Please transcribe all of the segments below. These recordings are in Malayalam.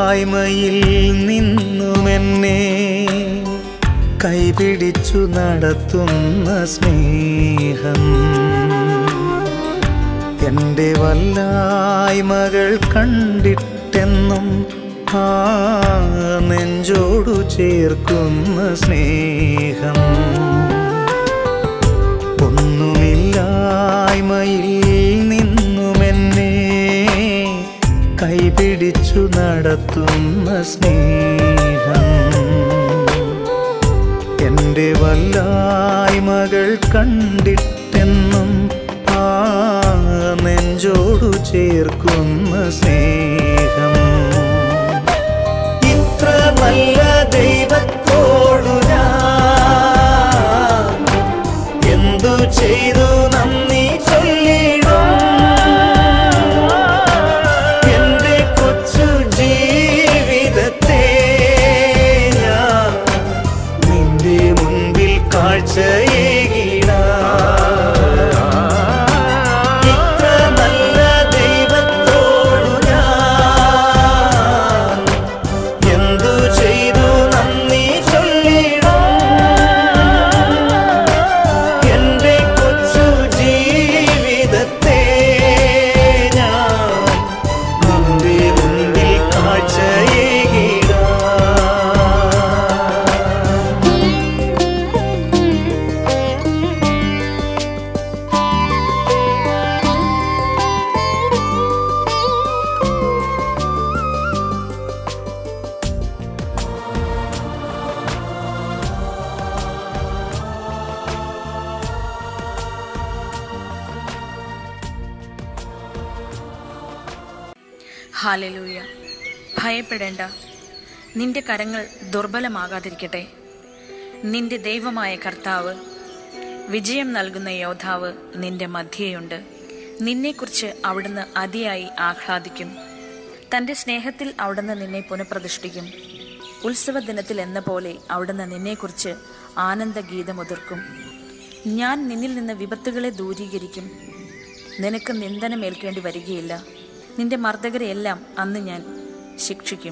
വല്ലായ്മയിൽ നിന്നുമെന്നെ കൈപിടിച്ചു നടത്തുന്ന സ്നേഹം എൻ്റെ വല്ലായ്മകൾ കണ്ടിട്ടെന്നും ആ നെഞ്ചോടു ചേർക്കുന്ന സ്നേഹം ഒന്നുമില്ലായ്മയിൽ നിന്നുമെന്നെ കൈപിടിച്ചു നടത്തുന്ന സ്നേഹം എൻ്റെ വല്ലായ്മകൾ കണ്ടിട്ടെന്നും ആ നെഞ്ചോടു ചേർക്കുന്ന സ്നേഹം ഇത്ര നല്ല ദൈവത്തോടു ഞാൻ എന്തു ചെയ്തു നന്ദി ചൊല്ലിടും എന്റെ കൊച്ചു ജീവിതത്തെ ഞാൻ നിന്റെ മുൻപിൽ കാഴ്ചയേകിടാം ഇത്ര നല്ല ദൈവത്തോടു ഞാൻ എന്തു ചെയ്തു നന്ദി ചൊല്ലിടും എന്റെ കൊച്ചു ജീവിതത്തെ ഞാൻ നിന്റെ മുൻപിൽ കാഴ്ചയേകിടാം ഹാലലൂയ ഭയപ്പെടേണ്ട നിന്റെ കരങ്ങൾ ദുർബലമാകാതിരിക്കട്ടെ നിന്റെ ദൈവമായ കർത്താവ് വിജയം നൽകുന്ന യോദ്ധാവ് നിന്റെ മധ്യേയുണ്ട് നിന്നെക്കുറിച്ച് അവിടുന്ന് അതിയായി ആഹ്ലാദിക്കും തന്റെ സ്നേഹത്തിൽ അവിടുന്ന് നിന്നെ പുനഃപ്രതിഷ്ഠിക്കും ഉത്സവ ദിനത്തിൽ എന്ന പോലെ അവിടുന്ന് നിന്നെക്കുറിച്ച് ആനന്ദഗീതമുതിർക്കും ഞാൻ നിന്നിൽ നിന്ന് വിപത്തുകളെ ദൂരീകരിക്കും നിനക്ക് നിന്ദനമേൽക്കേണ്ടി വരികയില്ല നിന്റെ മർദ്ദകരെയെല്ലാം അന്ന് ഞാൻ ശിക്ഷിക്കും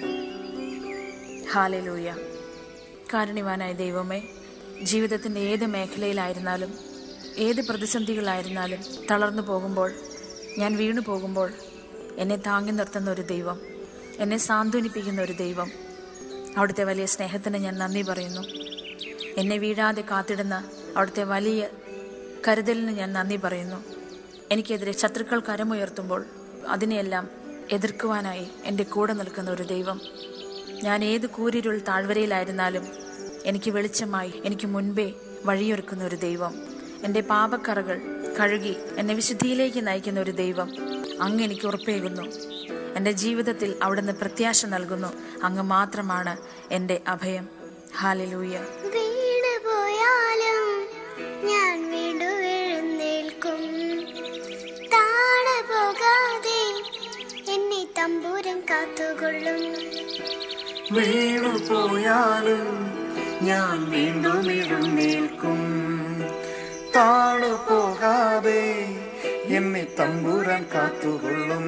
ഹാലലൂയ കാരുണ്യവാനായ ദൈവമേ ജീവിതത്തിൻ്റെ ഏത് മേഖലയിലായിരുന്നാലും ഏത് പ്രതിസന്ധികളായിരുന്നാലും തളർന്നു പോകുമ്പോൾ ഞാൻ വീണു പോകുമ്പോൾ എന്നെ താങ്ങി നിർത്തുന്ന ഒരു ദൈവം എന്നെ സാന്ത്വനിപ്പിക്കുന്ന ഒരു ദൈവം അവിടുത്തെ വലിയ സ്നേഹത്തിന് ഞാൻ നന്ദി പറയുന്നു എന്നെ വീഴാതെ കാത്തിടുന്ന അവിടുത്തെ വലിയ കരുതലിന് ഞാൻ നന്ദി പറയുന്നു എനിക്കെതിരെ ശത്രുക്കൾ കരമുയർത്തുമ്പോൾ അതിനെയെല്ലാം എതിർക്കുവാനായി എൻ്റെ കൂടെ നിൽക്കുന്ന ഒരു ദൈവം ഞാൻ ഏത് കൂരിരുൾ താഴ്വരയിലായിരുന്നാലും എനിക്ക് വെളിച്ചമായി എനിക്ക് മുൻപേ വഴിയൊരുക്കുന്ന ഒരു ദൈവം എൻ്റെ പാപക്കറകൾ കഴുകി എന്നെ വിശുദ്ധിയിലേക്ക് നയിക്കുന്ന ഒരു ദൈവം അങ്ങ് എനിക്ക് ഉറപ്പേകുന്നു എൻ്റെ ജീവിതത്തിൽ അവിടുന്ന് പ്രത്യാശ നൽകുന്നു അങ്ങ് മാത്രമാണ് എൻ്റെ അഭയം ഹാലലൂയ വീണ് പോയാലും ഞാൻ വീണ്ടും എഴുന്നേൽക്കും താഴെ പോകാതെ എന്നെ തമ്പൂരൻ കാത്തുകൊള്ളും വീണു പോയാലും ഞാൻ വീണ്ടും എഴുന്നേൽക്കും താണു പോകാതെ എന്നെ തമ്പുരാൻ കാത്തുകൊള്ളും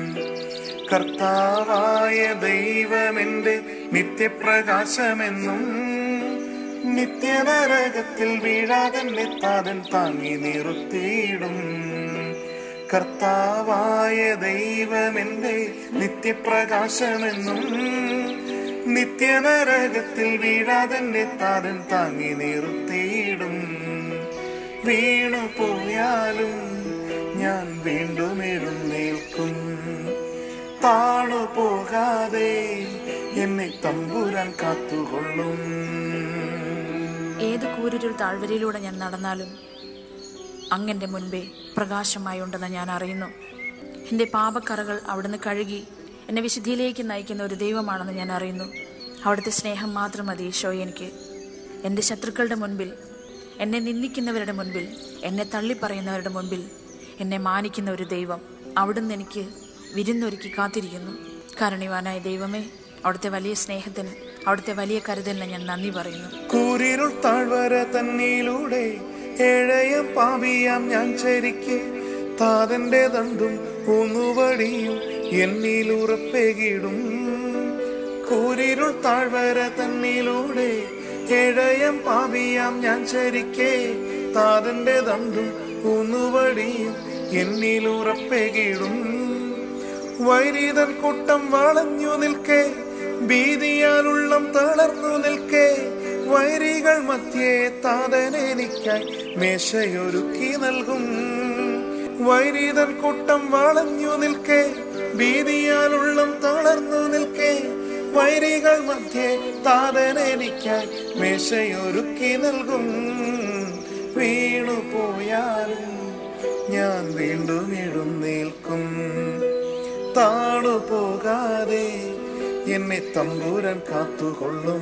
കർത്താവായ ദൈവമെന്റെ നിത്യപ്രകാശമെന്നും നിത്യനരകത്തിൽ വീഴാതെന്നെ താതൻ താങ്ങി നിർത്തിയിടും കർത്താവായ ദൈവമെന്റെ നിത്യപ്രകാശമെന്നും നിത്യനരകത്തിൽ വീഴാതെന്നെ താതൻ താങ്ങി നിർത്തിയിടും വീണു പോയാലും ഞാൻ വീണ്ടും എഴുന്നേൽക്കും താണു പോകാതെ എന്നെ തമ്പുരാൻ കാത്തുകൊള്ളും ഏത് കൂരിരുൾ താഴ്വരയിലൂടെ ഞാൻ നടന്നാലും അങ്ങൻ്റെ മുൻപേ പ്രകാശമായി ഉണ്ടെന്ന് ഞാൻ അറിയുന്നു എൻ്റെ പാപക്കറകൾ അവിടുന്ന് കഴുകി എന്നെ വിശുദ്ധിയിലേക്ക് നയിക്കുന്ന ഒരു ദൈവമാണെന്ന് ഞാൻ അറിയുന്നു അവിടുത്തെ സ്നേഹം മാത്രം മതി ഈശോ എനിക്ക് എൻ്റെ ശത്രുക്കളുടെ മുൻപിൽ എന്നെ നിന്ദിക്കുന്നവരുടെ മുൻപിൽ എന്നെ തള്ളിപ്പറയുന്നവരുടെ മുൻപിൽ എന്നെ മാനിക്കുന്ന ഒരു ദൈവം അവിടുന്ന് എനിക്ക് വിരുന്നൊരുക്കി കാത്തിരിക്കുന്നു കാരുണ്യവാനായ ദൈവമേ അവിടുത്തെ വലിയ സ്നേഹത്തിന് അവിടുത്തെ വലിയ കരുതലിന് ഞാൻ നന്ദി പറയുന്നു കൂരിരുൾ താഴ്വര തന്നിലൂടെ ഏഴയം പാപിയാം ഞാൻ ചരിക്കെ താതന്റെ ദണ്ടും ഊന്നുവടിയും എന്നിൽ ഉറപ്പെകിടും കൂരിരുൾ താഴ്വര തന്നിലൂടെ ഏഴയം പാപിയാം ഞാൻ ചരിക്കേ താതന്റെ ദണ്ടും ഊന്നുവടിയും എന്നിലുറപ്പെകിടും വൈരീതൻ കൂട്ടം വളഞ്ഞു നിൽക്കേ ഭീതിയാലുള്ളം തളർന്നു നിൽക്കേ വൈരികൾ മധ്യേ താതനെനിക്കായി മേശയൊരുക്കി നൽകും വൈരീതൻ കൂട്ടം വളഞ്ഞു നിൽക്കേ ഭീതിയാലുള്ളം തളർന്നു നിൽക്കേ വൈരികൾ മധ്യേ താതനെനിക്കായി മേശയൊരുക്കി നൽകും വീണു പോയാലും ഞാൻ വീണ്ടും എഴുന്നേൽക്കും താണു പോകാതെ എന്നെ തമ്പൂരൻ കാത്തുകൊള്ളും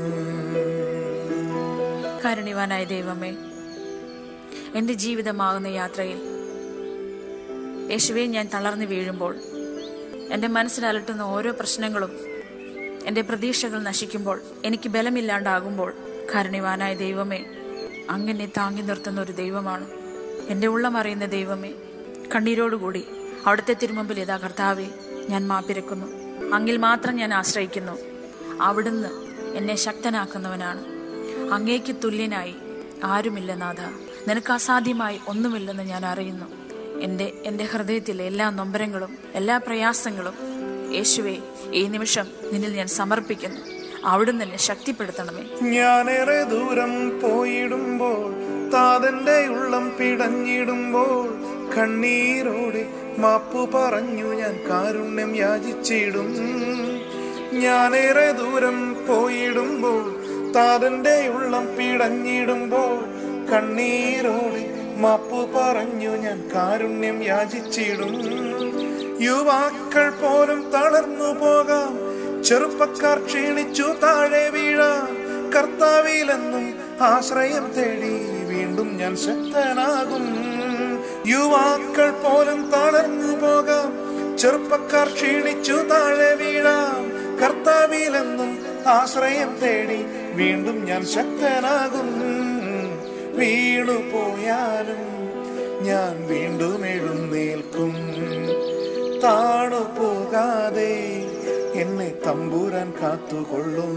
കാരുണ്യവാനായ ദൈവമേ എൻ്റെ ജീവിതമാകുന്ന യാത്രയിൽ യേശുവെ ഞാൻ തളർന്നു വീഴുമ്പോൾ എൻ്റെ മനസ്സിൽ അലട്ടുന്ന ഓരോ പ്രശ്നങ്ങളും എൻ്റെ പ്രതീക്ഷകൾ നശിക്കുമ്പോൾ എനിക്ക് ബലമില്ലാണ്ടാകുമ്പോൾ കാരുണ്യവാനായ ദൈവമേ അങ്ങനെ താങ്ങി നിർത്തുന്ന ഒരു ദൈവമാണ് എൻ്റെ ഉള്ളം അറിയുന്ന ദൈവമേ കണ്ണീരോടുകൂടി അവിടുത്തെ തിരുമുമ്പിൽ ഇതാ കർത്താവെ ഞാൻ മാപ്പിരക്കുന്നു അങ്ങിൽ മാത്രം ഞാൻ ആശ്രയിക്കുന്നു അവിടുന്ന് എന്നെ ശക്തനാക്കുന്നവനാണ് അങ്ങേക്ക് തുല്യനായി ആരുമില്ല നാഥ നിനക്ക് അസാധ്യമായി ഒന്നുമില്ലെന്ന് ഞാൻ അറിയുന്നു എൻ്റെ എൻ്റെ ഹൃദയത്തിലെ എല്ലാ നൊമ്പരങ്ങളും എല്ലാ പ്രയാസങ്ങളും യേശുവെ ഈ നിമിഷം നിന്നിൽ ഞാൻ സമർപ്പിക്കുന്നു അവിടുന്ന് എന്നെ ശക്തിപ്പെടുത്തണമേ ഞാനേറെ ദൂരം പോയിടുമ്പോൾ താതന്റെ ഉള്ളം പിടഞ്ഞിടുമ്പോൾ കണ്ണീരോടെ മാപ്പു പറഞ്ഞു ഞാൻ കാരുണ്യം യാചിച്ചിടും ഞാനേറെ ദൂരം പോയിടുമ്പോൾ താതന്റെ ഉള്ളം പിടഞ്ഞിടുമ്പോൾ കണ്ണീരോടെ മാപ്പു പറഞ്ഞു ഞാൻ കാരുണ്യം യാചിച്ചിടും യുവാക്കൾ പോലും തളർന്നു പോകാം ചെറുപ്പക്കാർ ക്ഷീണിച്ചു താഴെ വീഴാം കർത്താവിലെന്നും ആശ്രയം തേടി വീണ്ടും ഞാൻ ശക്തനാകും യുവാക്കൾ പോലും തളർന്നു പോകാം ചെറുപ്പക്കാർ ക്ഷീണിച്ചു താഴെ വീഴാം കർത്താവിലെന്നും ആശ്രയം തേടി വീണ്ടും ഞാൻ ശക്തനാകും വീണു പോയാലും ഞാൻ വീണ്ടും എഴുന്നേൽക്കും താണു പോകാതെ എന്നെ തമ്പുരാൻ കാത്തുകൊള്ളും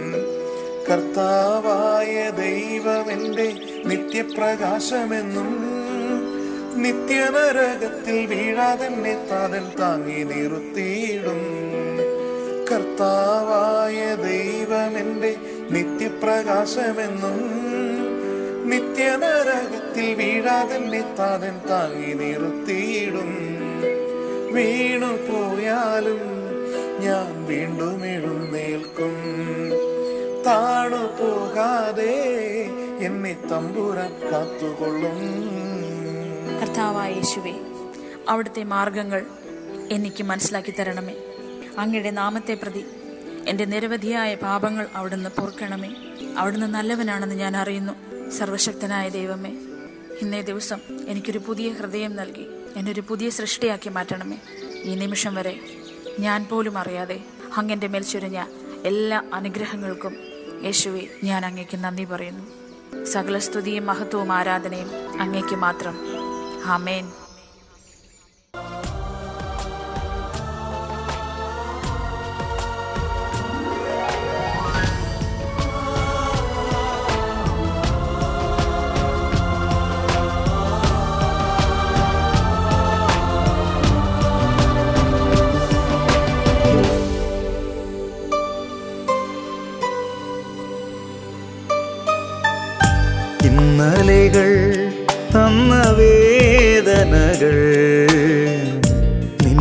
കർത്താവായ ദൈവമെന്റെ നിത്യപ്രകാശമെന്നും നിത്യനരകത്തിൽ വീഴാതെന്നെ താതൻ താങ്ങി നിർത്തിയിടും കർത്താവായ ദൈവമെന്റെ നിത്യപ്രകാശമെന്നും നിത്യനരകത്തിൽ വീഴാതെന്നെ താതൻ താങ്ങി നിർത്തിയിടും വീണു പോയാലും ഞാൻ വീണ്ടും എഴുന്നേൽക്കും താണു പോകാതെ എന്നെ തമ്പുരാൻ കാത്തുകൊള്ളും കർത്താവായ യേശുവേ അവിടുത്തെ മാർഗങ്ങൾ എനിക്ക് മനസ്സിലാക്കി തരണമേ അങ്ങയുടെ നാമത്തെ പ്രതി എൻ്റെ നിരവധിയായ പാപങ്ങൾ അവിടുന്ന് പൊറുക്കണമേ അവിടുന്ന് നല്ലവനാണെന്ന് ഞാൻ അറിയുന്നു സർവശക്തനായ ദൈവമേ ഇന്നേ ദിവസം എനിക്കൊരു പുതിയ ഹൃദയം നൽകി എന്നൊരു പുതിയ സൃഷ്ടിയാക്കി മാറ്റണമേ ഈ നിമിഷം വരെ ഞാൻ പോലും അറിയാതെ അങ്ങൻ്റെ മേൽ ചുരിഞ്ഞ എല്ലാ അനുഗ്രഹങ്ങൾക്കും യേശുവെ ഞാൻ അങ്ങേക്ക് നന്ദി പറയുന്നു സകല സ്തുതിയും മഹത്വവും ആരാധനയും അങ്ങേക്ക് മാത്രം ആമേൻ ഇന്നലെകൾ തന്ന വേദനകൾ നിൻ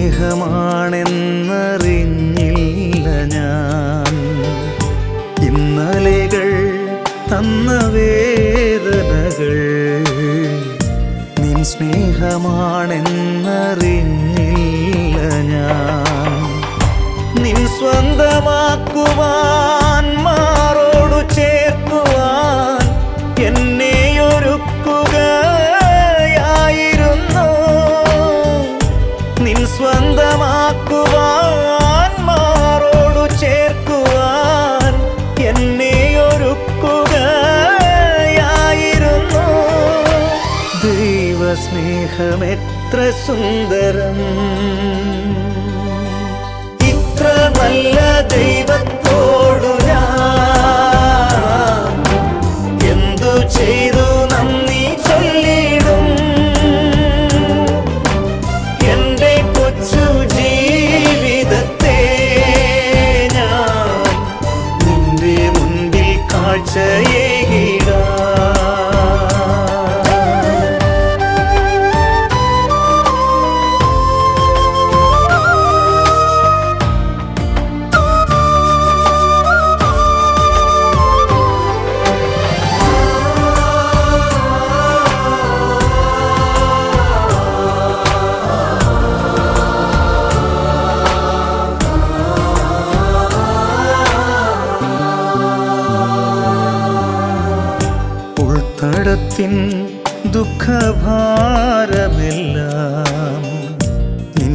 സ്നേഹമാണെന്നറിഞ്ഞില്ല ഞാൻ ഇന്നലെകൾ തന്ന വേദനകൾ നിൻ സ്നേഹമാണെന്നറിഞ്ഞില്ല ഞാൻ നിൻ സ്വന്തമാക്കുവാൻ മാറോടു ചേർക്കുവാൻ എന്നെ ഒരുക്കുകയായിരുന്നു നിൻ സ്വന്തമാക്കുവാൻ മാറോടു ചേർക്കുവാൻ എന്നെ ഒരുക്കുകയായിരുന്നു ദൈവസ്നേഹമെത്ര സുന്ദരം ഇത്ര നല്ല ദൈവത്തോടു ഞാൻ എന്തു ചെയ്തു നന്ദി ചൊല്ലിടും എന്റെ കൊച്ചു ജീവിതത്തെ ഞാൻ നിന്റെ മുൻപിൽ കാഴ്ചയേകിടാം ഉൾത്തടത്തിൻ ദുഃഖഭാരമെല്ലാം നിൻ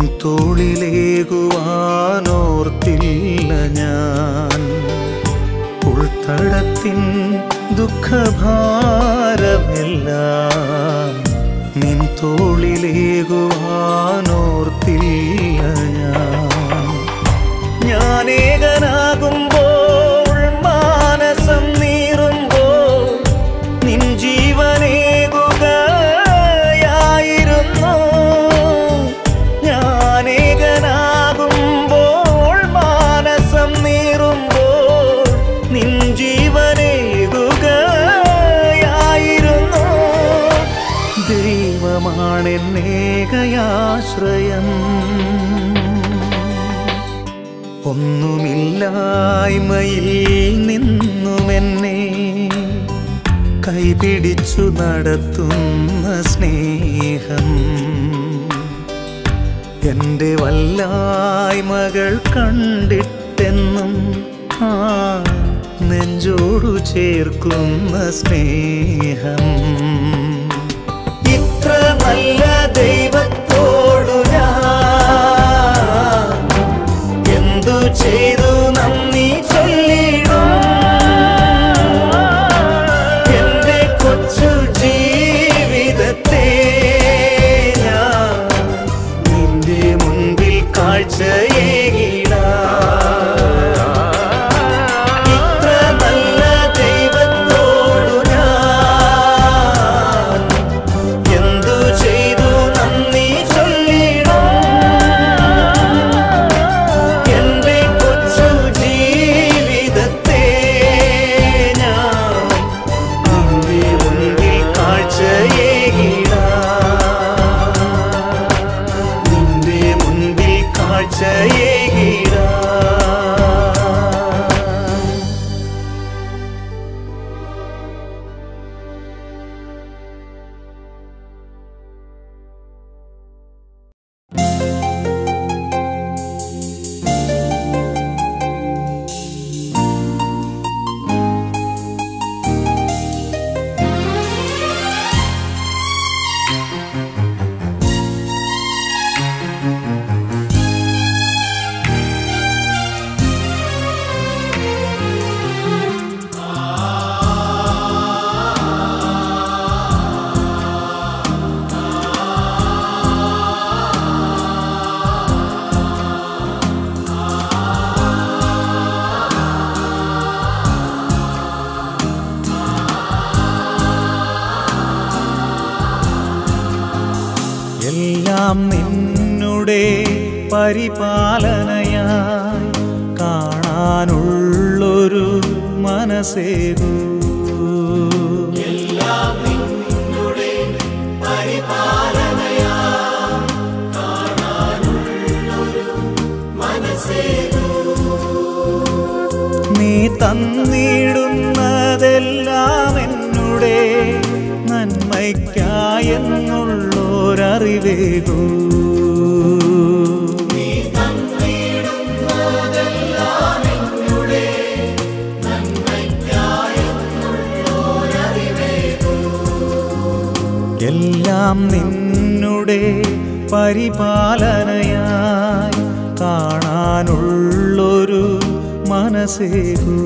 തോളിലേകുവാനോർത്തില്ല ഞാൻ ഉൾത്തടത്തിൻ ദുഃഖഭാരമെല്ലാം നിൻ തോളിലേകുവാനോർത്തില്ല ഞാൻ ഞാനേകനാകുമ്പോൾ മാനസം നീറുമ്പോൾ നിൻ ജീവനേകുകയായിരുന്നു ഞാനേകനാകുമ്പോൾ മാനസം നീറുമ്പോൾ നിൻ ജീവനേകുകയായിരുന്നു ദൈവമാണെന്നേകയാശ്രയം ഒന്നുമില്ലായ്മയിൽ നിന്നുമെന്നെ കൈപിടിച്ചു നടത്തുന്ന സ്നേഹം എൻ്റെ വല്ലായ്മകൾ കണ്ടിട്ടെന്നും ആ നെഞ്ചോടു ചേർക്കുന്ന സ്നേഹം ഇത്ര നല്ല ദൈവത്തോടു ഞാൻ എന്തു ചെയ്തു നന്ദി ചൊല്ലിടും എന്റെ കൊച്ചു ജീവിതത്തെ ഞാൻ നിന്റെ മുൻപിൽ കാഴ്ചയേകിടാം ഇത്ര നല്ല ദൈവത്തോടു ഞാൻ എന്തു ചെയ്തു നന്ദി ചൊല്ലിടും എന്റെ കൊച്ചു ജീവിതത്തെ ഞാൻ നിന്റെ മുൻപിൽ കാഴ്ചയേകിടാം നിന്റെ മുൻപിൽ കാഴ്ചയേകിടാം എല്ലാം നിന്നുടെ പരിപാലനയായി കാണാനുള്ളൊരു മനസ്സേകൂ നീ തന്നിടുന്നതെല്ലാം എന്നുടെ നന്മയ്ക്കായെന്നുള്ളോരറിവേകൂ എല്ലാം നിന്നുടെ പരിപാലനയായി കാണാനുള്ളൊരു മനസ്സേകൂ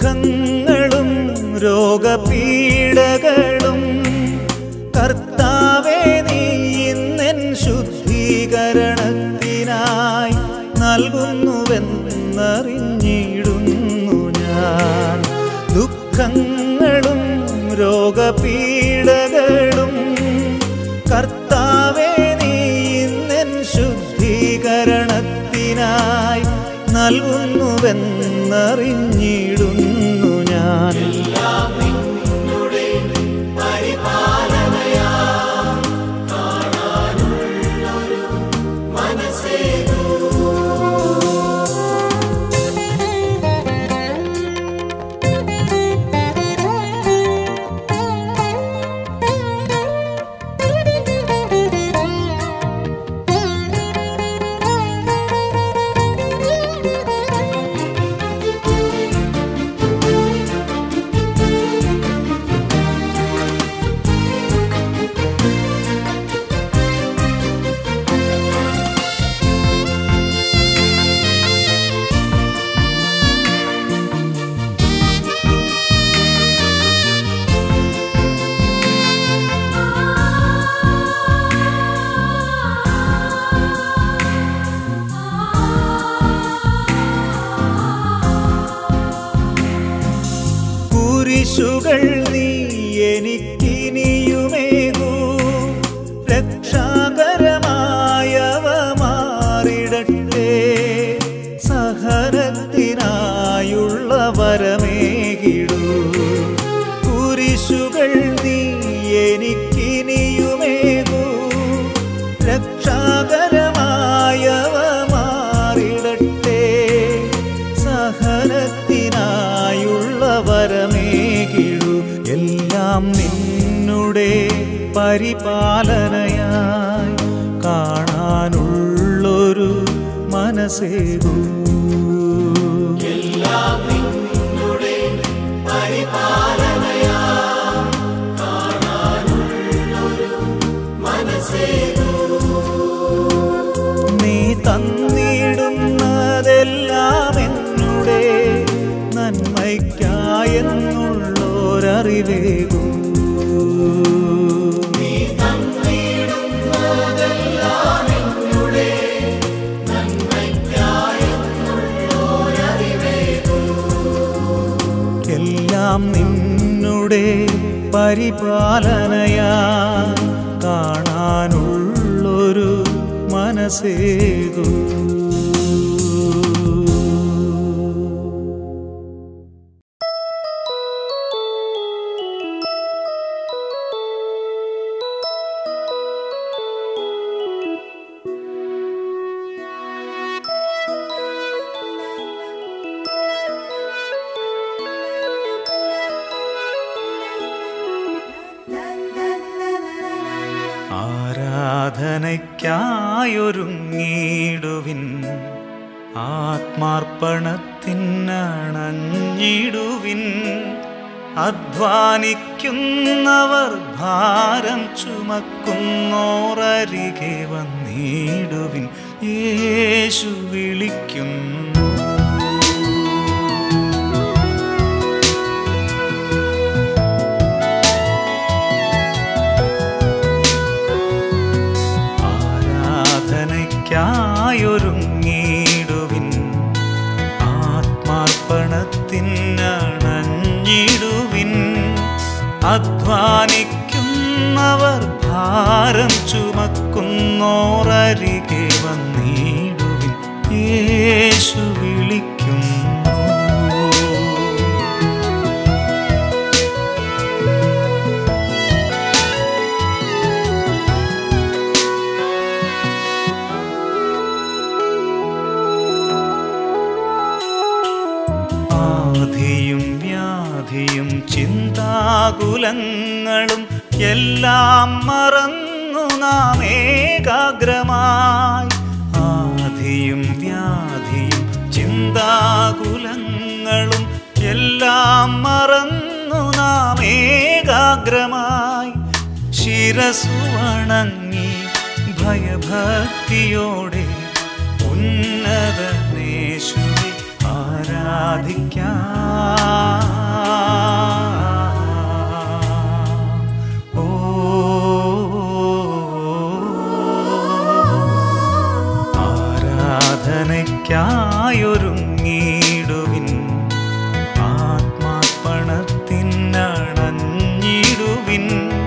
ദുഃഖങ്ങളും രോഗപീഡകളും കർത്താവേ നീ ഇന്നെൻ ശുദ്ധീകരണത്തിനായി നൽകുന്നുവെന്നറിഞ്ഞിടുന്നു ഞാൻ ദുഃഖങ്ങളും രോഗപീഡകളും കർത്താവേ നീ ഇന്നെൻ ശുദ്ധീകരണത്തിനായി നൽകുന്നുവെന്നറിഞ്ഞിടുന്നു ഞാൻ കുരിശുകൾ നീ എനിക്കിനിയുമേകൂ രക്ഷാകരമായവ മാറിടട്ടെ സഹനത്തിനായുള്ള വരമേകിടൂ കുരിശുകൾ നീ എനിക്കിനിയുമേകൂ രക്ഷാകരമായവ മാറിടട്ടെ സഹനത്തിനായുള്ള വരമേകിടു എല്ലാം നിന്നുടെ പരിപാലനയായി കാണാനുള്ളൊരു മനസ്സേകൂ നീ തന്നിടുന്നതെല്ലാം എന്നുടെ നന്മയ്ക്കായെന്നുള്ളോരറിവേകൂ എല്ലാം നിന്നുടെ പരിപാലനയാ കാണാനുള്ളൊരു മനസ്സേകൂ ആരാധനയ്ക്കായൊരുങ്ങിടുവിൻ ആത്മാർപ്പണത്തിനണഞ്ഞിടുവിൻ അധ്വാനിക്കുന്നവർ ഭാരം ചുമക്കുന്നോരരികെ വന്നിടുവിൻ യേശു വിളിക്കുന്നു ആരാധനയ്ക്കായൊരുങ്ങിടുവിൻ ആത്മാർപ്പണത്തിനണഞ്ഞിടുവിൻ അധ്വാനിക്കുന്നവർ ഭാരം ചുമക്കുന്നോരരികെ വന്നിടുവിൻ യേശു വിളിക്കുന്നു ആധിയും വ്യാധിയും ചിന്താകുലങ്ങളും എല്ലാം മറന്നു നാം ഏകാഗ്രമായി ആധിയും വ്യാധിയും ചിന്താകുലങ്ങളും എല്ലാം മറന്നു നാം ഏകാഗ്രമായി ശിരസു വണങ്ങി ഭയഭക്തിയോടെ ഉന്നതനേശുവെ ആരാധിക്കാം ഭാരമായതൊഴിഞ്ഞിടാനായൊരുങ്ങിടുവിൻ ആത്മാർപ്പണത്തിനണഞ്ഞിടുവിൻ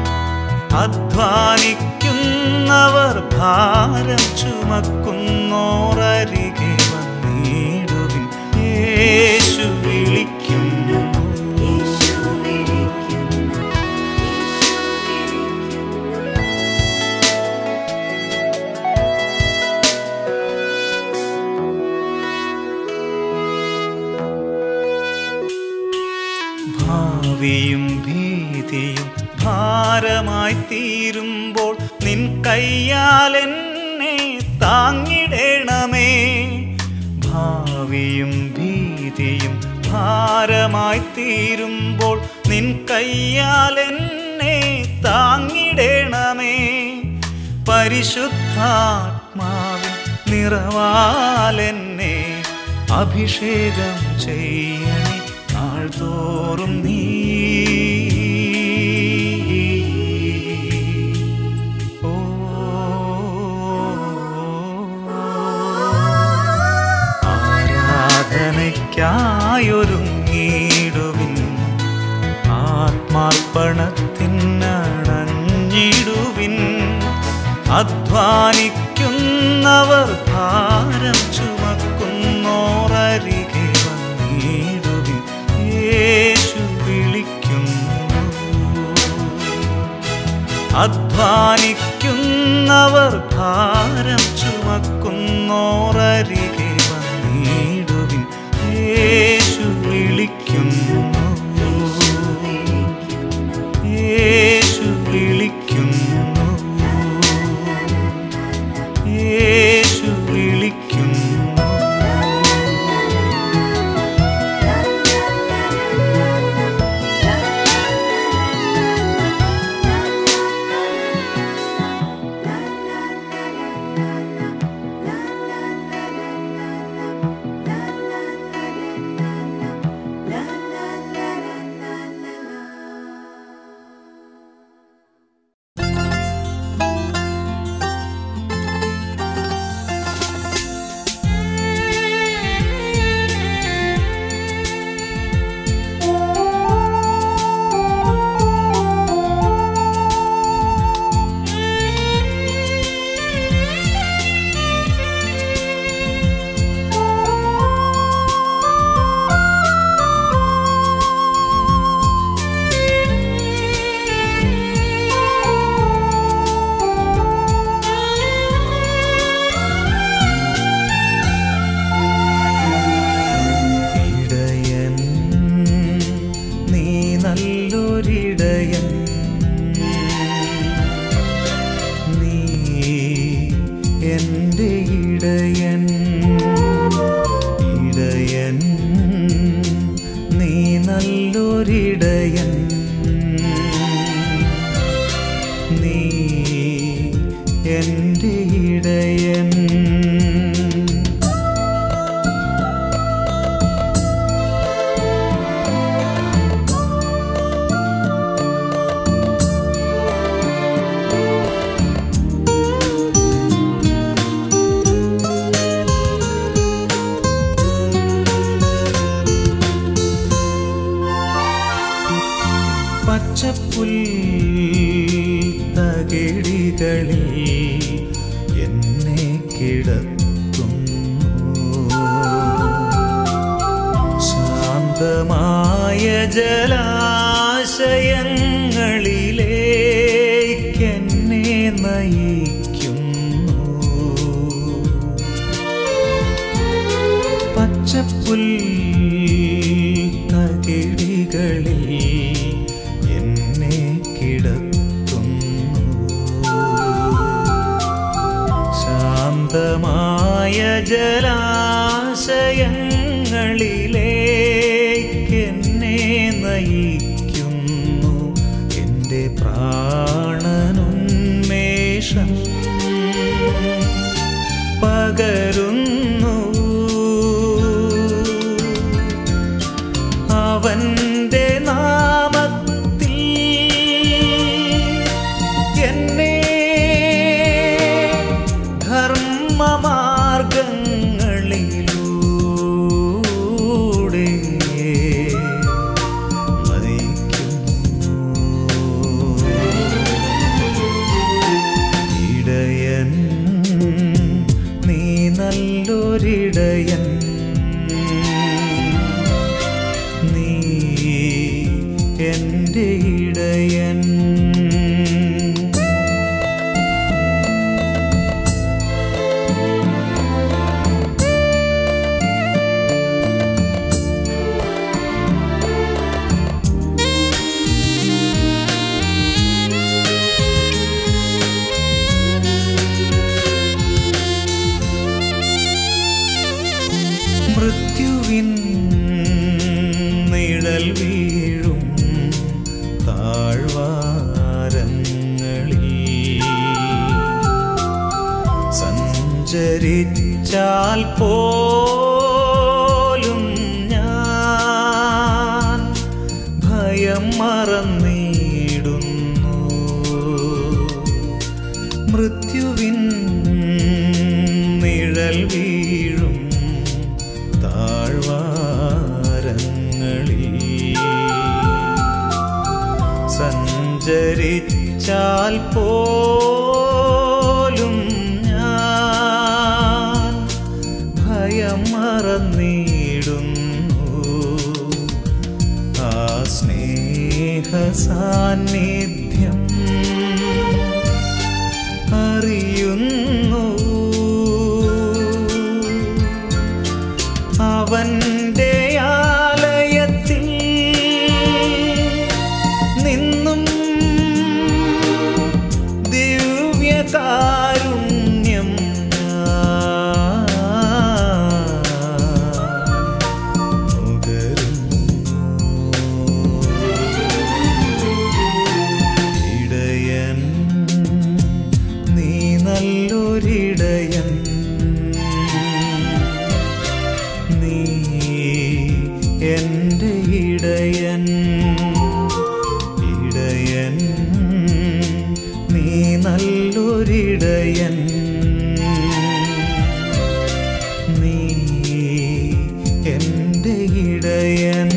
അധ്വാനിക്കുന്നവർ ഭാരം ചുമക്കുന്നോരരികെ വന്നിടുവിൻ യേശു വിളിക്കുന്നു ഭാവിയും ഭീതിയും ഭാരമായി തീരുമ്പോൾ നിൻ കയ്യാൽ എന്നെ താങ്ങിടണമേ ഭാവിയും ഭീതിയും ഭാരമായി തീരുമ്പോൾ നിൻ കയ്യാൽ എന്നെ താങ്ങിടണമേ പരിശുദ്ധാത്മാവിൻ നിറവാലെന്നെ അഭിഷേകം ചെയ്യണി നാൾതോറും നീ ഓ ആരാധനയ്ക്കായൊരുങ്ങിടുവിൻ ആത്മാർപ്പണത്തിനണഞ്ഞിടുവിൻ അധ്വാനിക്കുന്നവർ ഭാരം ചുമക്കുന്നോരരികെ വന്നിടുവിൻ യേശു വിളിക്കുന്നു അധ്വാനിക്കുന്നവർ ഭാരം ചുമക്കുന്നോരരികെ വന്നിടുവിൻ യേശു വിളിക്കുന്നു യേശു വിളിക്കുന്നു യേശു വിളിക്കുന്നു ഇടയൻ നീ നല്ലൊരിടയൻ നീ എൻ്റെ ഇടയൻ ഇടയൻ നീ നല്ലൊരിടയൻ നീ എൻ്റെ ഇടയൻ പച്ചപ്പുൽ തകിടികളിൽ എന്നെ കിടത്തുന്നു ശാന്തമായ ജലാശയങ്ങളിലേക്കെന്നെ നയിക്കുന്നു പച്ചപ്പുൽ തകിടികളിൽ എന്നെ കിടത്തുന്നു ശാന്തമായ ജലാശയങ്ങളിലേക്കെന്നെ നയിക്കുന്നു എൻ്റെ പ്രാണനുന്മേഷം പകരുന്നു അവന്റെ നാമത്തിൽ എന്നെ വീഴും താഴ്വാരങ്ങളിൽ സഞ്ചരിച്ചാൽ പോലും ഞാൻ ഭയം മറന്നിടുന്നു മൃത്യുവിൻ നിഴൽ വീഴും താഴ്വാരങ്ങളിൽ സഞ്ചരിച്ചാൽ പോലും ഞാൻ ഭയം മറന്നിടുന്നു ആ സ്നേഹ സാന്നിധ്യം അറിയുന്നു അവന്റെ ആലയത്തിൽ നിന്നും ദിവ്യകാരുണ്യം ഇടയൻ നീ നല്ലൊരിടയൻ നീ എൻ്റെ ഇടയൻ ഇടയൻ നീ നല്ലൊരിടയൻ നീ എൻ്റെ ഇടയൻ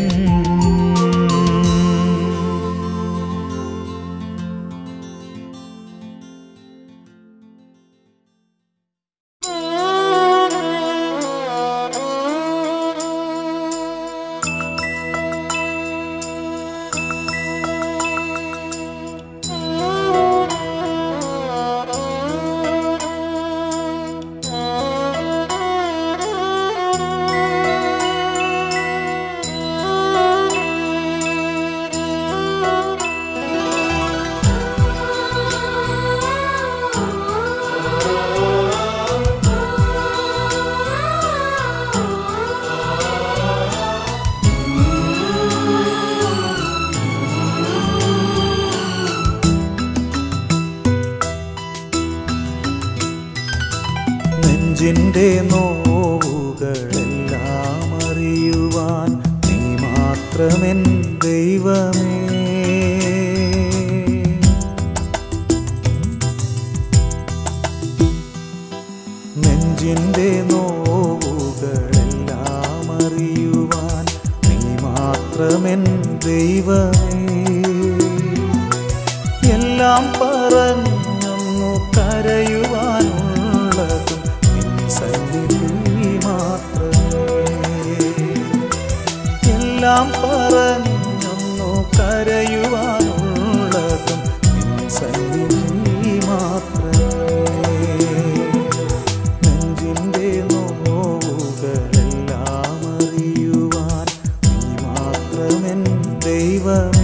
നെഞ്ചിൻ്റെ നോവുകളെല്ലാം അറിയുവാൻ നീ മാത്രമെൻ ദൈവമേ നെഞ്ചിൻ്റെ നോവുകളെല്ലാം അറിയുവാൻ നീ മാത്രമെൻ ദൈവമേ എല്ലാം പറഞ്ഞൊന്നു കരയുവാനുള്ളതും നിൻ സന്നിധി മാത്രമേ എല്ലാം പറഞ്ഞൊന്നു കരയുവാനുള്ളതും നിൻ സന്നിധി മാത്രമേ നെഞ്ചിൻ്റെ നോവുകളെല്ലാം അറിയുവാൻ നീ മാത്രമെൻ ദൈവമേ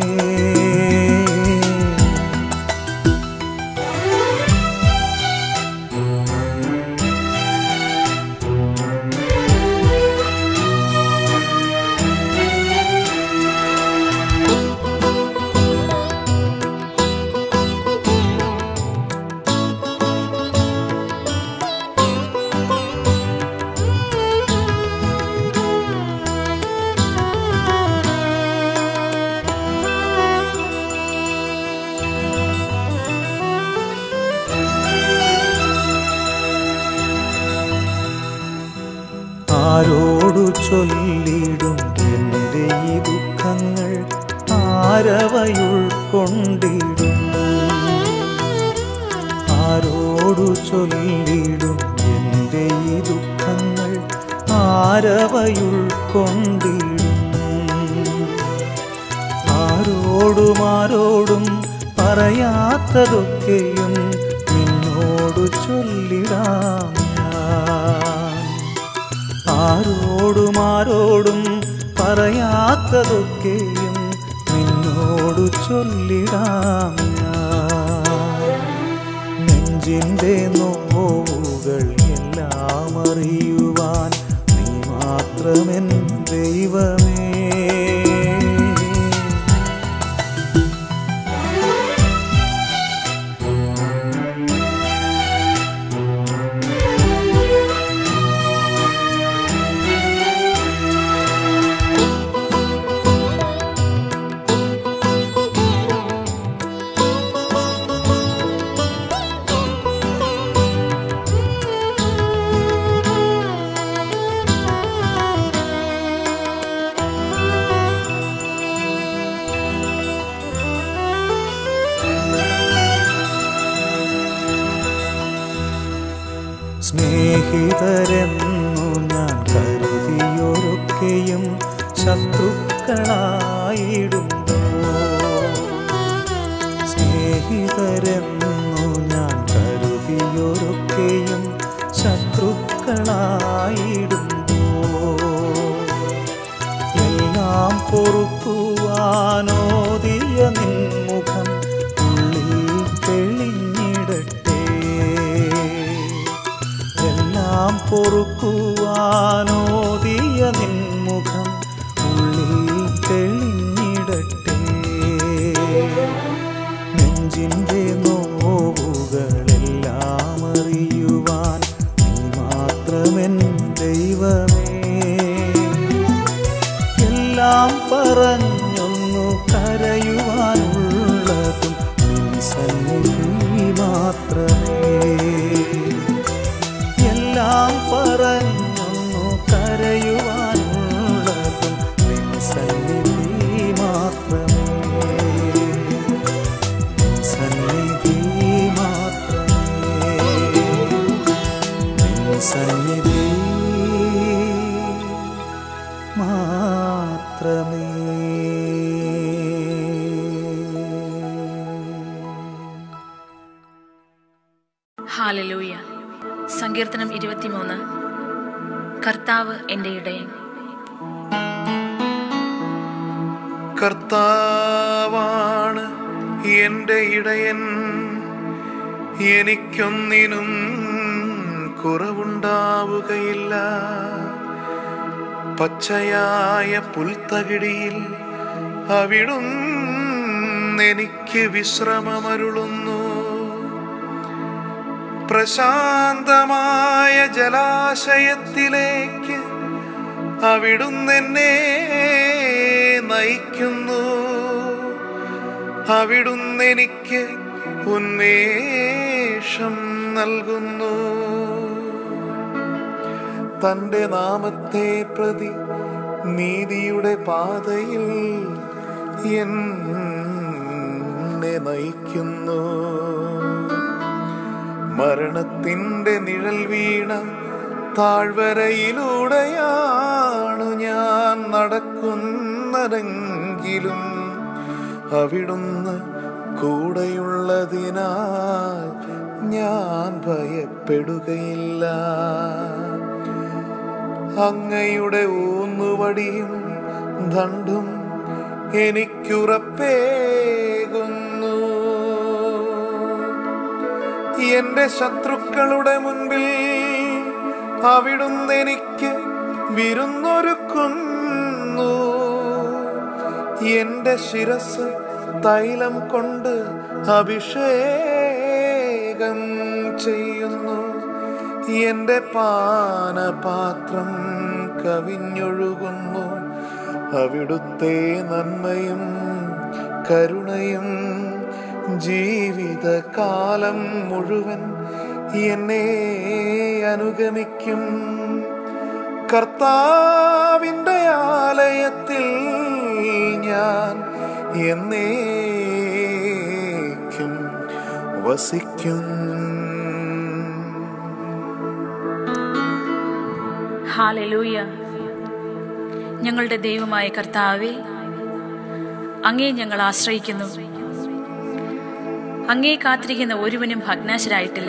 ആരോടു ചൊല്ലിടും എൻ്റെ ഈ ദുഃഖങ്ങൾ ആരവയുൾക്കൊണ്ടിടും ആരോടു ചൊല്ലിടും എൻ്റെ ഈ ദുഃഖങ്ങൾ ആരവയുൾക്കൊണ്ടിടും ആരോടും ആരോടും പറയാത്തതൊക്കെയും നിന്നോടു ചൊല്ലിടാം ഞാൻ ആരോടും ആരോടും പറയാത്തതൊക്കെയും നിന്നോടു ചൊല്ലിടാം ഞാൻ നെഞ്ചിൻ്റെ നോവുകൾ എല്ലാം അറിയുവാൻ നീ മാത്രമെൻ ദൈവമേ സ്നേഹിതരെന്നു ഞാൻ കരുതിയൊരൊക്കെയും ശത്രുക്കളായിടുന്നു സ്നേഹിതരെന്നു ഞാൻ കരുതിയൊരൊക്കെയും ശത്രുക്കളായിടുന്നു എല്ലാം പൊറുക്കുവാനോദിയ നിൻമുഖം ഉള്ളിൽ തെളിഞ്ഞിടട്ടെ എല്ലാം പൊറുക്കുവാനോദിയ നിൻമുഖം ഉള്ളിൽ തെളിഞ്ഞിടട്ടെ നെഞ്ചിൻ്റെ നോവുകളെല്ലാം അറിയുവാൻ നീ മാത്രമെൻ ദൈവമേ എല്ലാം പറഞ്ഞൊന്നു കരയുവാനുള്ളതും നിൻ സന്നിധി മാത്രമേ എല്ലാം പറഞ്ഞൊന്നു കരയുവാനുള്ളതും നിൻ സന്നിധി മാത്രമേ നിൻ സന്നിധി മാത്രമേ നിൻ സന്നിധി മാത്രമേ ഹാലലൂയ സങ്കീർത്തനം ഇരുപത്തിമൂന്ന് കർത്താവ് എൻ്റെ ഇടയൻ കർത്താവാണ് എൻ്റെ ഇടയൻ എനിക്കൊന്നിനും കുറവുണ്ടാവുകയില്ല പച്ചയായ പുൽത്തകിടിയിൽ അവിടുന്ന് എനിക്ക് വിശ്രമമരുളുന്നു പ്രശാന്തമായ ജലാശയത്തിലേക്ക് അവിടുന്ന് എന്നെ നയിക്കുന്നു അവിടുന്ന് എനിക്ക് ഉന്മേഷം നൽകുന്നു തന്റെ നാമത്തെ പ്രതി നീതിയുടെ പാതയിൽ എന്നെ നയിക്കുന്നു മരണത്തിന്റെ നിഴൽ വീണ താഴ്വരയിലൂടെയാണു ഞാൻ നടക്കുന്നതെങ്കിലും അവിടുന്ന് കൂടെയുള്ളതിനാൽ ഞാൻ ഭയപ്പെടുകയില്ല അങ്ങയുടെ ഊന്നുവടിയും ദണ്ടും എനിക്കുറപ്പേകുന്നു എന്റെ ശത്രുക്കളുടെ മുൻപിൽ അവിടുന്ന് എനിക്ക് വിരുന്നൊരുക്കുന്നു എന്റെ ശിരസ് തൈലം കൊണ്ട് അഭിഷേകം ചെയ്യുന്നു എന്റെ പാനപാത്രം കവിഞ്ഞൊഴുകുന്നു അവിടുത്തെ നന്മയും കരുണയും ജീവിതകാലം മുഴുവൻ എന്നെ അനുഗമിക്കും കർത്താവിൻ്റെ ആലയത്തിൽ ഞാൻ എന്നേക്കും വസിക്കും ഹാലലൂയ ഞങ്ങളുടെ ദൈവമായ കർത്താവെ അങ്ങേ ഞങ്ങൾ ആശ്രയിക്കുന്നു അങ്ങേ കാത്തിരിക്കുന്ന ഒരുവനും ഭഗ്നാശരായിട്ടില്ല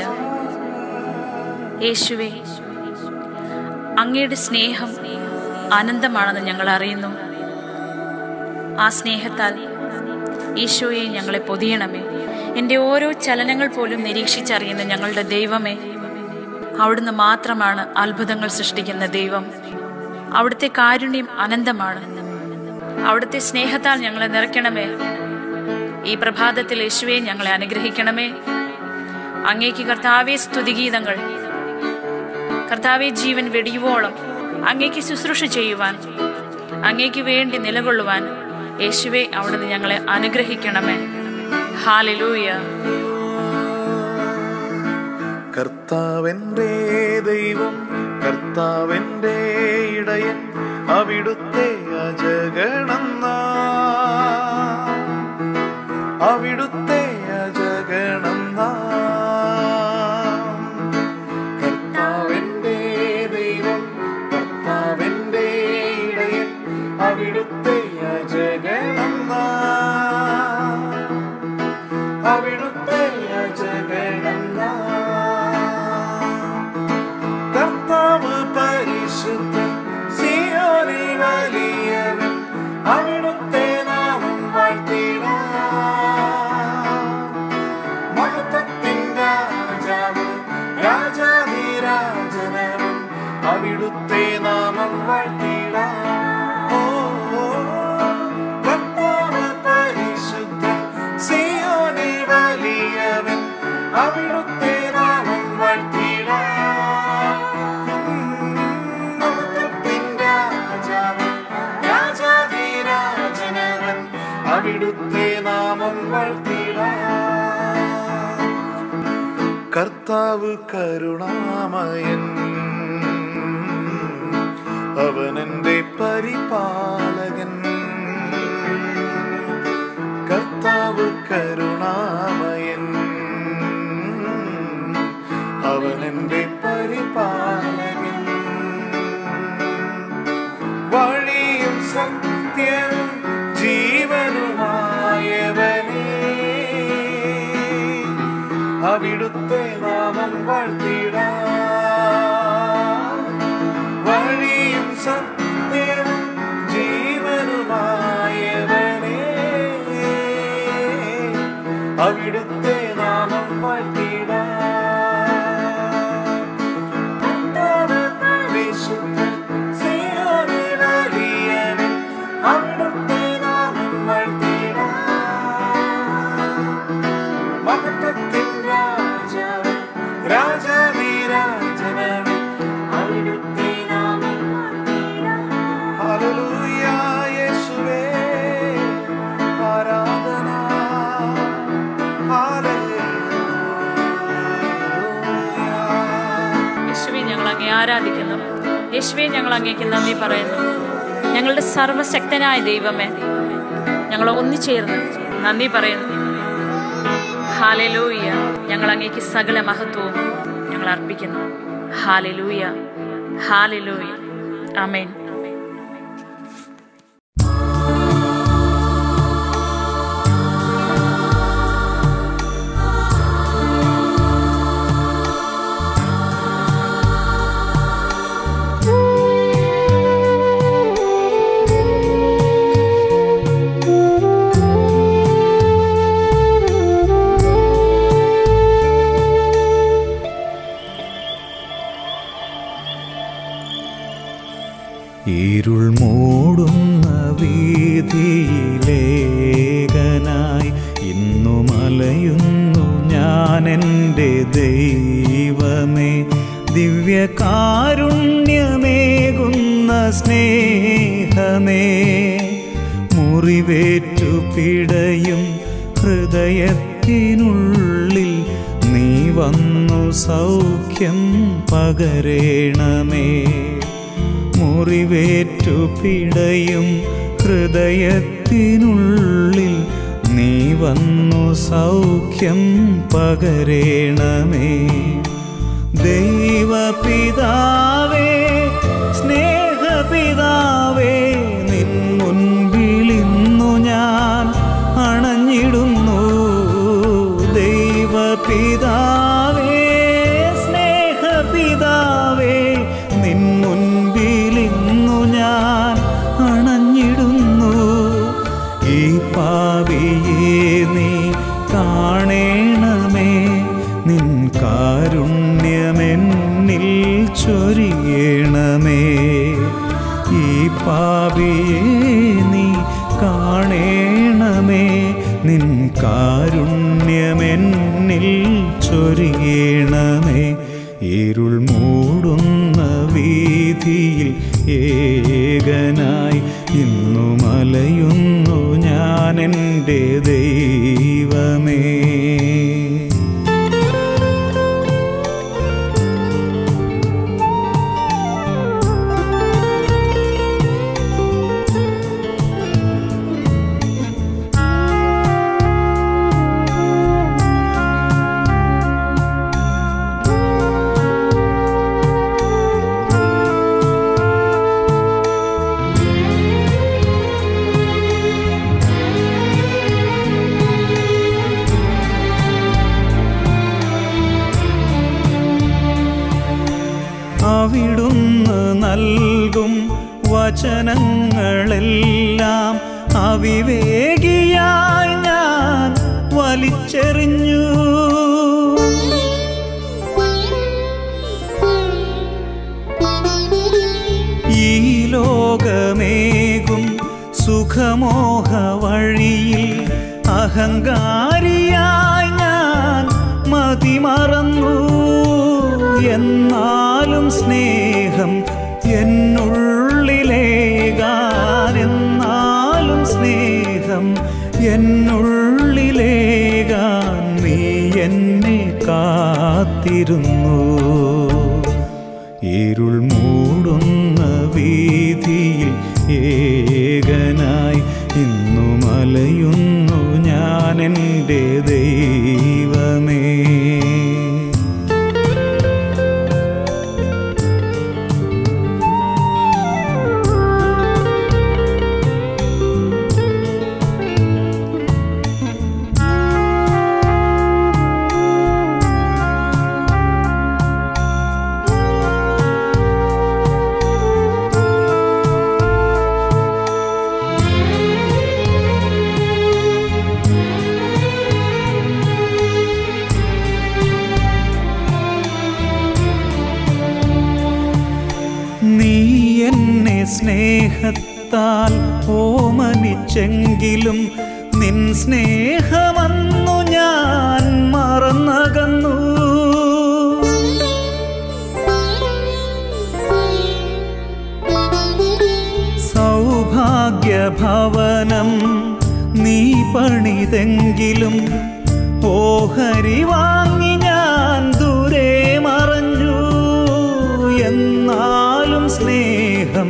യേശുവെ അങ്ങയുടെ സ്നേഹം അനന്തമാണെന്ന് ഞങ്ങൾ അറിയുന്നു ആ സ്നേഹത്താൽ ഈശോയെ ഞങ്ങളെ പൊതിയണമേ എൻ്റെ ഓരോ ചലനങ്ങൾ പോലും നിരീക്ഷിച്ചറിയുന്ന ഞങ്ങളുടെ ദൈവമേ അവിടുന്ന് മാത്രമാണ് അത്ഭുതങ്ങൾ സൃഷ്ടിക്കുന്ന ദൈവം അവിടുത്തെ കാരുണ്യം അനന്തമാണ് അവിടുത്തെ സ്നേഹത്താൽ ഞങ്ങളെ നിറയ്ക്കണമേ ഈ പ്രഭാതത്തിൽ യേശുവെ ഞങ്ങളെ അനുഗ്രഹിക്കണമേ അങ്ങേക്ക് കർത്താവെ സ്തുതിഗീതങ്ങൾ കർത്താവെ ജീവൻ വെടിയുവോളം അങ്ങേക്ക് ശുശ്രൂഷ ചെയ്യുവാൻ അങ്ങേക്ക് വേണ്ടി നിലകൊള്ളുവാൻ യേശുവെ അവിടുന്ന് ഞങ്ങളെ അനുഗ്രഹിക്കണമേ ഹാലലൂയ കർത്താവെന്റെ ദൈവം കർത്താവെന്റെ ഇടയൻ അവിടുത്തെ അജഗണം നാം. അവിടുത്തെ അജഗണം നാം. കർത്താവെന്റെ അവിടുത്തെ നാമം വാഴ്ത്തിടാം കർത്താവ് കരുണാമയൻ അവനെന്റെ പരിപാലകൻ കർത്താവ് കരുണാമയൻ അവനെന്റെ പരിപാലകൻ വഴിയും സത്യവും ജീവനുമായവനേ അവിടുത്തെ നാമം വാഴ്ത്തിടാം വഴിയും സത്യവും ജീവനുമായവനേ അവിടുത്തെ നാമം വാഴ്ത്തിടാം കർത്താവ് പരിശുദ്ധൻ, സിയോനിലറിയവൻ, അവിടുത്തെ നാമം വാഴ്ത്തിടാം. മഹത്വത്തിൻ രാജാവ്, രാജാധിരാജനവൻ, അവിടുത്തെ നാമം വാഴ്ത്തിടാം. ഹല്ലേലൂയ, യേശുവേ, ആരാധന. ഹല്ലേലൂയ. യേശുവെ ഞങ്ങൾ അങ്ങേ ആരാധിക്കുന്നു യേശുവെ ഞങ്ങൾ അങ്ങേക്ക് നന്ദി പറയുന്നു ഞങ്ങളുടെ സർവശക്തനായ ദൈവമേ ഞങ്ങൾ ഒന്നിച്ചേർന്ന് നന്ദി പറയുന്നു ഹാലലൂയ ഞങ്ങൾ അങ്ങേക്ക് സകല മഹത്വവും ഞങ്ങൾ അർപ്പിക്കുന്നു ഹാലലൂയ ഹാലലൂയ അമേൻ ഇരുൾ മൂടുന്ന വീതിയിലേകനായി ഇന്നു മലയുന്നു ഞാൻ എൻ്റെ ദൈവമേ ദിവ്യകാരുണ്യമേകുന്ന സ്നേഹമേ മുറിവേറ്റു പിടയും ഹൃദയത്തിനുള്ളിൽ നീ വന്നു സൗഖ്യം പകരേണമേ മുറിവേറ്റു പിടയും ഹൃദയത്തിനുള്ളിൽ നീ വന്നു സൗഖ്യം പകരേണമേ ദൈവപിതാവേ സ്നേഹപിതാവേ നിൻ മുൻപിലിന്നു ഞാൻ അണഞ്ഞിടുന്നു ദൈവപിതാവേ സ്നേഹപിതാവേ നിൻ മുൻപിലിന്നു ഞാൻ അണഞ്ഞിടുന്നു ഈ പാവിയെ നീ കാണേണമേ നിൻ കാരുണ്യമെന്നിൽ ചൊരിയണമേ ഈ പാപിയെ നീ കാണേണമേ നിൻ കാരുണ്യമെന്നിൽ ചൊരിയണമേ ഇരുൾ മൂടുന്ന വീതിയിൽ ഏകനായി ഇന്നു മലയുന്നു ഞാൻ എൻ്റെ ദൈവമേ അവിടുന്ന് നൽകും വചനങ്ങളെല്ലാം അവിവേകിയായി ഞാൻ വലിച്ചെറിഞ്ഞു ഈ ലോകമേകും സുഖമോഹ വഴിയിൽ അഹങ്കാരിയായി ഞാൻ മതിമറന്നു എന്നാലും സ്നേഹം എന്നുള്ളിലേകാൻ എന്നാലും സ്നേഹം എന്നുള്ളിലേകാൻ നീ എന്നെ കാത്തിരുന്നു ഇരുൾ മൂടുന്ന വീതിയിൽ ഏകനായി ഇന്നു മലയുന്നു ഞാൻ എൻ്റെ ദൈവമേ നീ എന്നെ സ്നേഹത്താൽ ഓമനിച്ചെങ്കിലും നിൻ സ്നേഹമന്നു ഞാൻ മറന്നകന്നു സൗഭാഗ്യഭവനം നീ പണിതെങ്കിലും ഓഹരി വാങ്ങി ഞാൻ ദൂരെ മറഞ്ഞു എന്നാലും സ്നേഹം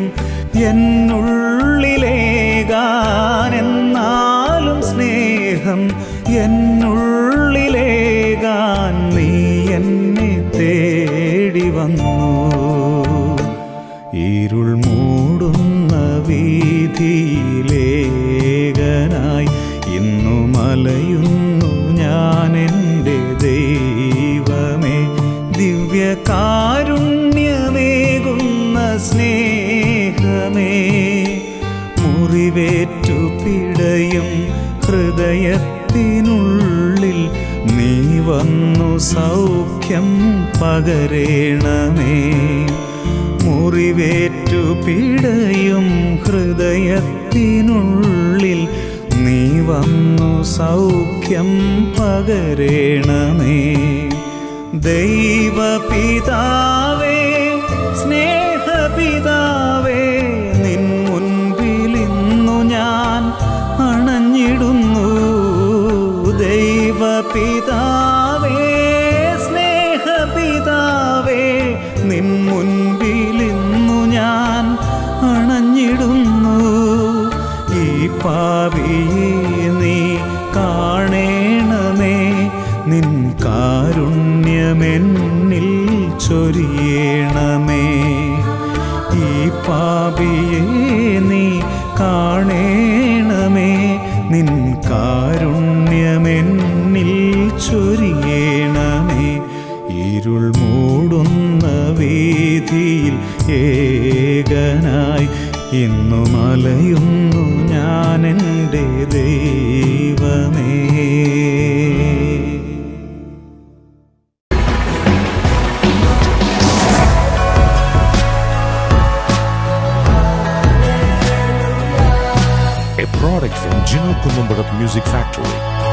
എന്നുള്ളിലേകാൻ എന്നാലും സ്നേഹം എന്നുള്ളിലേകാൻ നീ എന്നെ തേടി വന്നു ഇരുൾ മൂടുന്ന വീതിയിലേകനായി ഇന്നു മലയുന്നു ഞാൻ എൻ്റെ ദൈവമേ ദിവ്യകാരുണ്യമേകുന്ന സ്നേഹമേ മുറിവേറ്റു പിടയും ഹൃദയത്തിനുള്ളിൽ നീ വന്നു സൗഖ്യം പകരേണമേ മുറിവേറ്റു പിടയും ഹൃദയത്തിനുള്ളിൽ നീ വന്നു സൗഖ്യം പകരേണമേ ദൈവപിതാവേ സ്നേഹപിതാവേ നിൻ മുൻപിൽ ഇന്നു ഞാൻ അണഞ്ഞിടുന്നു ദൈവപിതാവേ സ്നേഹപിതാവേ നിൻ മുൻപിൽ ഇന്നു ഞാൻ അണഞ്ഞിടുന്നു ഈ പാപിയെ നീ കാണേണമേ നിൻ കാരുണ്യമെന്നിൽ ചൊരിയണമേ ഈ പാപിയെ നീ കാണേണമേ നിൻ കാരുണ്യമെന്നിൽ ചൊരിയണമേ ഇരുൾ മൂടുന്ന വീതിയിൽ ഏകനായി ഇന്നു മലയുന്നു ഞാൻ എൻ്റെ ദൈവമേ a product from Gino Columbarat Music Factory.